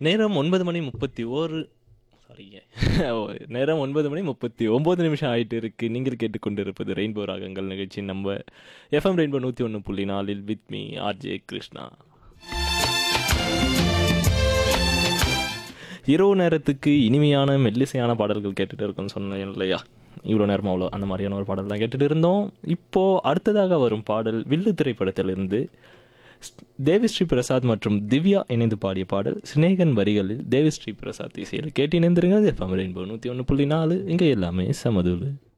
நேரம் ஒன்பது மணி முப்பத்தி ஓரு சாரிங்க நேரம் ஒன்பது மணி முப்பத்தி ஒம்பது நிமிஷம் ஆயிட்டு இருக்கு நீங்கள் கேட்டுக்கொண்டிருப்பது ரெயின்போ ராகங்கள் நிகழ்ச்சி நம்ம எஃப்எம் ரெயின்போ நூற்றி ஒன்று புள்ளி நாலில் வித் மீ ஆர்ஜே கிருஷ்ணா இரவு நேரத்துக்கு இனிமையான மெல்லிசையான பாடல்கள் கேட்டுட்டு இருக்கோம்னு சொன்னேன் இல்லையா இவ்வளோ நேரம் அவ்வளோ அந்த மாதிரியான ஒரு பாடல் தான் கேட்டுட்டு இருந்தோம் இப்போது அடுத்ததாக வரும் பாடல் வில்லு திரைப்படத்திலிருந்து தேவிஸ்ரீ பிரசாத் மற்றும் திவ்யா இணைந்து பாடிய பாடல் சிநேகன் வரிகளில் தேவிஸ்ரீ பிரசாத் இசையில் கேட்டு இணைந்திருங்க எஃப்எம் ரெயின்போ நூற்றி ஒன்று புள்ளி நாலு இங்கே எல்லாமே சமதுலு